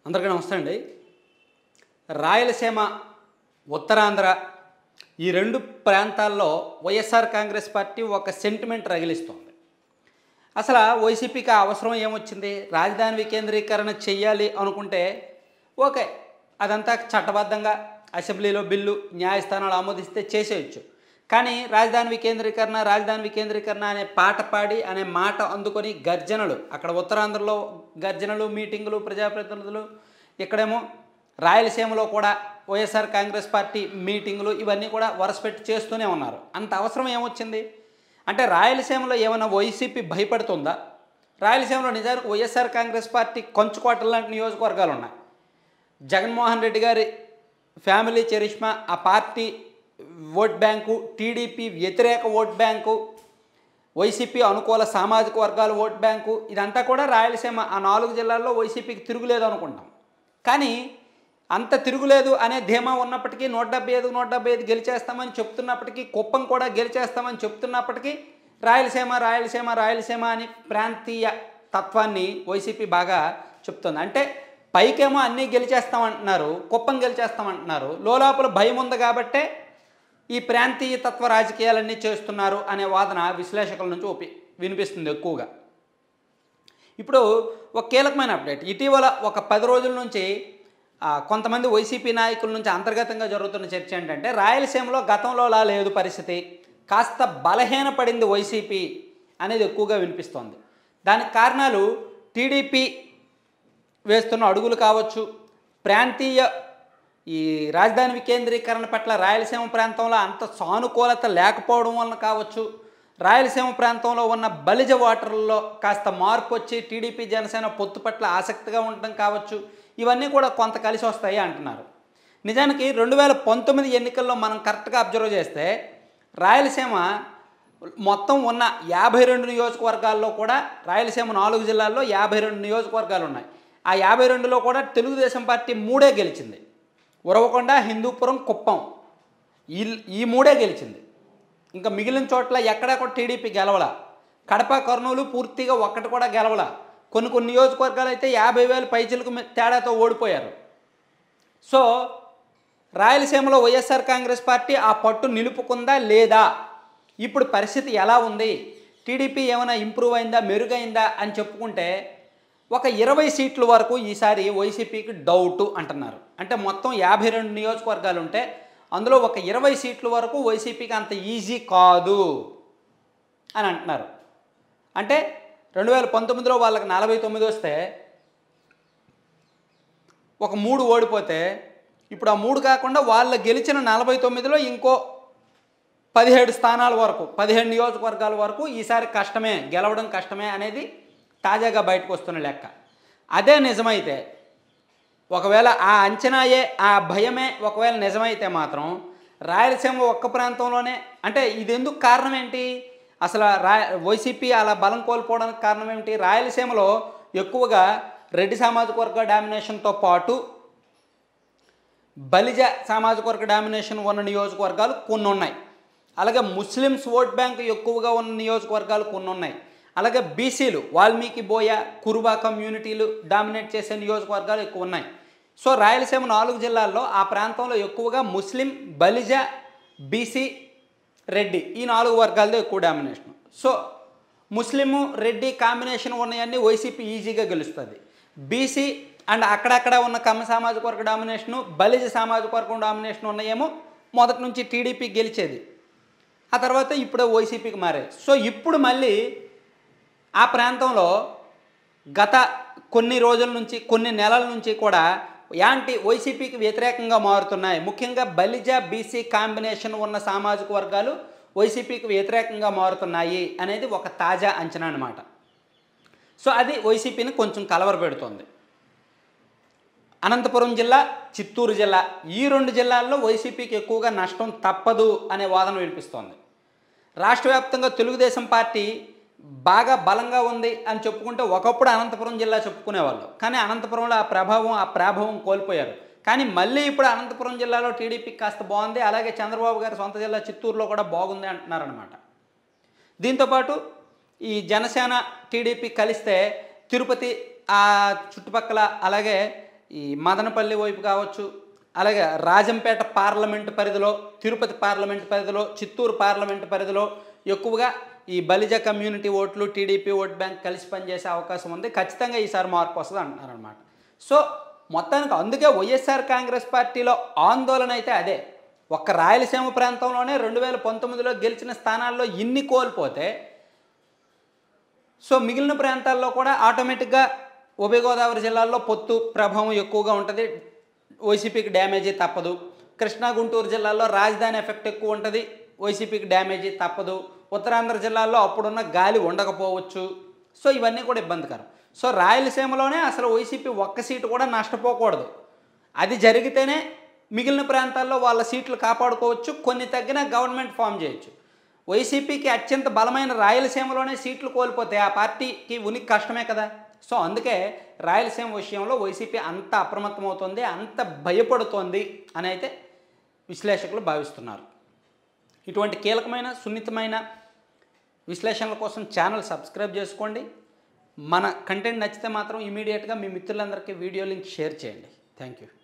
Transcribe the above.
అందరికీ నమస్తే అండి రాయలసీమ ఉత్తరాంధ్ర ఈ రెండు ప్రాంతాల్లో వైఎస్ఆర్ కాంగ్రెస్ పార్టీ ఒక సెంటిమెంట్ రగిలిస్తోంది అసలు వైసీపీకి ఆ అవసరం ఏమొచ్చింది రాజధాని వికేంద్రీకరణ చెయ్యాలి అనుకుంటే ఓకే అదంతా చట్టబద్ధంగా అసెంబ్లీలో బిల్లు న్యాయస్థానాలు ఆమోదిస్తే చేసేయచ్చు కానీ రాజధాని వికేంద్రీకరణ రాజధాని వికేంద్రీకరణ అనే పాట పాడి అనే మాట అందుకొని గర్జనలు అక్కడ ఉత్తరాంధ్రలో గర్జనలు మీటింగులు ప్రజాప్రతినిధులు ఇక్కడేమో రాయలసీమలో కూడా వైఎస్ఆర్ కాంగ్రెస్ పార్టీ మీటింగులు ఇవన్నీ కూడా వరుసపెట్టి చేస్తూనే ఉన్నారు అంత అవసరం ఏమొచ్చింది అంటే రాయలసీమలో ఏమైనా వైసీపీ భయపడుతుందా రాయలసీమలో నిజానికి వైఎస్ఆర్ కాంగ్రెస్ పార్టీ కొంచుకోటల లాంటి నియోజకవర్గాలు ఉన్నాయి జగన్మోహన్ రెడ్డి గారి ఫ్యామిలీ చరిష్మా ఆ పార్టీ ఓట్ బ్యాంకు టీడీపీ వ్యతిరేక ఓట్ బ్యాంకు వైసీపీ అనుకూల సామాజిక వర్గాల ఓట్ బ్యాంకు ఇదంతా కూడా రాయలసీమ ఆ నాలుగు జిల్లాల్లో వైసీపీకి తిరుగులేదు అనుకుంటాం కానీ అంత తిరుగులేదు అనే ధీమా ఉన్నప్పటికీ నూట డెబ్బై ఐదు నూట డెబ్బై ఐదు గెలిచేస్తామని చెప్తున్నప్పటికీ కుప్పం కూడా గెలిచేస్తామని చెప్తున్నప్పటికీ రాయలసీమ రాయలసీమ రాయలసీమ అని ప్రాంతీయ తత్వాన్ని వైసీపీ బాగా చెప్తుంది అంటే పైకేమో అన్నీ గెలిచేస్తామంటున్నారు కుప్పం గెలిచేస్తామంటున్నారు లోలోపల భయం ఉంది కాబట్టే ఈ ప్రాంతీయ తత్వ రాజకీయాలన్నీ చేస్తున్నారు అనే వాదన విశ్లేషకుల నుంచి ఒపి వినిపిస్తుంది ఎక్కువగా ఇప్పుడు ఒక కీలకమైన అప్డేట్ ఇటీవల ఒక పది రోజుల నుంచి ఆ, కొంతమంది వైసీపీ నాయకుల నుంచి అంతర్గతంగా జరుగుతున్న చర్చ ఏంటంటే రాయలసీమలో గతంలోలా లేదు పరిస్థితి కాస్త బలహీనపడింది వైసీపీ అనేది ఎక్కువగా వినిపిస్తోంది దానికి కారణాలు టీడీపీ వేస్తున్న అడుగులు కావచ్చు ప్రాంతీయ ఈ రాజధాని వికేంద్రీకరణ పట్ల రాయలసీమ ప్రాంతంలో అంత సానుకూలత లేకపోవడం వలన కావచ్చు రాయలసీమ ప్రాంతంలో ఉన్న బలిజ ఓటర్లలో కాస్త మార్పు వచ్చి టీడీపీ జనసేన పొత్తు పట్ల ఆసక్తిగా ఉండటం కావచ్చు ఇవన్నీ కూడా కొంత కలిసి వస్తాయి అంటున్నారు నిజానికి రెండు వేల పంతొమ్మిది ఎన్నికల్లో మనం కరెక్ట్గా అబ్జర్వ్ చేస్తే రాయలసీమ మొత్తం ఉన్న యాభై రెండు నియోజకవర్గాల్లో కూడా రాయలసీమ నాలుగు జిల్లాల్లో యాభై రెండు నియోజకవర్గాలు ఉన్నాయి ఆ యాభై రెండులో కూడా తెలుగుదేశం పార్టీ మూడే గెలిచింది ఉరవకొండ హిందూపురం కుప్పం ఈ ఈ మూడే గెలిచింది ఇంకా మిగిలిన చోట్ల ఎక్కడా కూడా టీడీపీ గెలవల కడప కర్నూలు పూర్తిగా ఒక్కటి కూడా గెలవల కొన్ని కొన్ని నియోజకవర్గాలు అయితే యాభై వేల పైచిలకు మె- తేడాతో ఓడిపోయారు సో రాయలసీమలో వైఎస్ఆర్ కాంగ్రెస్ పార్టీ ఆ పట్టు నిలుపుకుందా లేదా ఇప్పుడు పరిస్థితి ఎలా ఉంది టీడీపీ ఏమైనా ఇంప్రూవ్ అయిందా మెరుగైందా అని చెప్పుకుంటే ఒక ఇరవై సీట్ల వరకు ఈసారి వైసీపీకి డౌట్ అంటున్నారు అంటే మొత్తం యాభై రెండు నియోజకవర్గాలు ఉంటే అందులో ఒక ఇరవై సీట్ల వరకు వైసీపీకి అంత ఈజీ కాదు అని అంటున్నారు అంటే రెండు వేల పంతొమ్మిదిలో వాళ్ళకి నలభై తొమ్మిది వస్తే ఒక మూడు ఓడిపోతే ఇప్పుడు ఆ మూడు కాకుండా వాళ్ళు గెలిచిన నలభై తొమ్మిదిలో ఇంకో పదిహేడు స్థానాల వరకు పదిహేడు నియోజకవర్గాల వరకు ఈసారి కష్టమే గెలవడం కష్టమే అనేది తాజాగా బయటకు వస్తున్న లెక్క అదే నిజమైతే ఒకవేళ ఆ అంచనాయే ఆ భయమే ఒకవేళ నిజమైతే మాత్రం రాయలసీమ ఒక్క ప్రాంతంలోనే అంటే ఇది ఎందుకు కారణం ఏంటి అసలు రా వైసీపీ అలా బలం కోల్పోవడానికి కారణం ఏంటి రాయలసీమలో ఎక్కువగా రెడ్డి సామాజిక వర్గ డామినేషన్తో పాటు బలిజ సామాజిక వర్గ డామినేషన్ ఉన్న నియోజకవర్గాలు కొన్ని ఉన్నాయి అలాగే ముస్లిమ్స్ ఓట్ బ్యాంక్ ఎక్కువగా ఉన్న నియోజకవర్గాలు కొన్ని ఉన్నాయి అలాగే బీసీలు వాల్మీకి బోయ కురుబా కమ్యూనిటీలు డామినేట్ చేసే నియోజకవర్గాలు ఎక్కువ ఉన్నాయి సో రాయలసీమ నాలుగు జిల్లాల్లో ఆ ప్రాంతంలో ఎక్కువగా ముస్లిం బలిజ బీసీ రెడ్డి ఈ నాలుగు వర్గాలతో ఎక్కువ డామినేషన్ సో ముస్లిము రెడ్డి కాంబినేషన్ ఉన్నాయన్నీ వైసీపీ ఈజీగా గెలుస్తుంది బీసీ అండ్ అక్కడక్కడ ఉన్న కమ్మ సామాజిక వర్గ డామినేషను బలిజ సామాజిక వర్గం డామినేషన్ ఉన్నాయేమో మొదటి నుంచి టీడీపీ గెలిచేది ఆ తర్వాత ఇప్పుడు వైసీపీకి మారాయి సో ఇప్పుడు మళ్ళీ ఆ ప్రాంతంలో గత కొన్ని రోజుల నుంచి కొన్ని నెలల నుంచి కూడా యాంటీ వైసీపీకి వ్యతిరేకంగా మారుతున్నాయి ముఖ్యంగా బలిజ బీసీ కాంబినేషన్ ఉన్న సామాజిక వర్గాలు వైసీపీకి వ్యతిరేకంగా మారుతున్నాయి అనేది ఒక తాజా అంచనా అనమాట సో అది వైసీపీని కొంచెం కలవరపెడుతోంది అనంతపురం జిల్లా చిత్తూరు జిల్లా ఈ రెండు జిల్లాల్లో వైసీపీకి ఎక్కువగా నష్టం తప్పదు అనే వాదన వినిపిస్తోంది రాష్ట్ర వ్యాప్తంగా తెలుగుదేశం పార్టీ బాగా బలంగా ఉంది అని చెప్పుకుంటే ఒకప్పుడు అనంతపురం జిల్లా చెప్పుకునేవాళ్ళు కానీ అనంతపురంలో ఆ ప్రభావం ఆ ప్రాభవం కోల్పోయారు కానీ మళ్ళీ ఇప్పుడు అనంతపురం జిల్లాలో టీడీపీ కాస్త బాగుంది అలాగే చంద్రబాబు గారి సొంత జిల్లా చిత్తూరులో కూడా బాగుంది అంటున్నారనమాట దీంతోపాటు ఈ జనసేన టీడీపీ కలిస్తే తిరుపతి ఆ చుట్టుపక్కల అలాగే ఈ మదనపల్లి వైపు కావచ్చు అలాగే రాజంపేట పార్లమెంటు పరిధిలో తిరుపతి పార్లమెంటు పరిధిలో చిత్తూరు పార్లమెంటు పరిధిలో ఎక్కువగా ఈ బలిజ కమ్యూనిటీ ఓట్లు టీడీపీ ఓట్ బ్యాంక్ కలిసి పనిచేసే అవకాశం ఉంది ఖచ్చితంగా ఈసారి మార్పు వస్తుంది అంటున్నారనమాట సో మొత్తానికి అందుకే వైఎస్ఆర్ కాంగ్రెస్ పార్టీలో ఆందోళన అయితే అదే ఒక్క రాయలసీమ ప్రాంతంలోనే రెండు వేల పంతొమ్మిదిలో గెలిచిన స్థానాల్లో ఇన్ని కోల్పోతే సో మిగిలిన ప్రాంతాల్లో కూడా ఆటోమేటిక్గా ఉభయ గోదావరి జిల్లాల్లో పొత్తు ప్రభావం ఎక్కువగా ఉంటుంది వైసీపీకి డ్యామేజీ తప్పదు కృష్ణా గుంటూరు జిల్లాల్లో రాజధాని ఎఫెక్ట్ ఎక్కువ ఉంటుంది వైసీపీకి డ్యామేజీ తప్పదు ఉత్తరాంధ్ర జిల్లాల్లో అప్పుడున్న గాలి ఉండకపోవచ్చు సో ఇవన్నీ కూడా ఇబ్బందికరం సో రాయలసీమలోనే అసలు వైసీపీ ఒక్క సీటు కూడా నష్టపోకూడదు అది జరిగితేనే మిగిలిన ప్రాంతాల్లో వాళ్ళ సీట్లు కాపాడుకోవచ్చు కొన్ని తగ్గిన గవర్నమెంట్ ఫామ్ చేయొచ్చు వైసీపీకి అత్యంత బలమైన రాయలసీమలోనే సీట్లు కోల్పోతే ఆ పార్టీకి ఉనికి కష్టమే కదా సో అందుకే రాయలసీమ విషయంలో వైసీపీ అంత అప్రమత్తమవుతోంది అంత భయపడుతోంది అని అయితే విశ్లేషకులు భావిస్తున్నారు ఇటువంటి కీలకమైన సున్నితమైన విశ్లేషణల కోసం ఛానల్ సబ్స్క్రైబ్ చేసుకోండి మన కంటెంట్ నచ్చితే మాత్రం ఇమీడియట్గా మీ మిత్రులందరికీ వీడియో లింక్ షేర్ చేయండి థ్యాంక్ యూ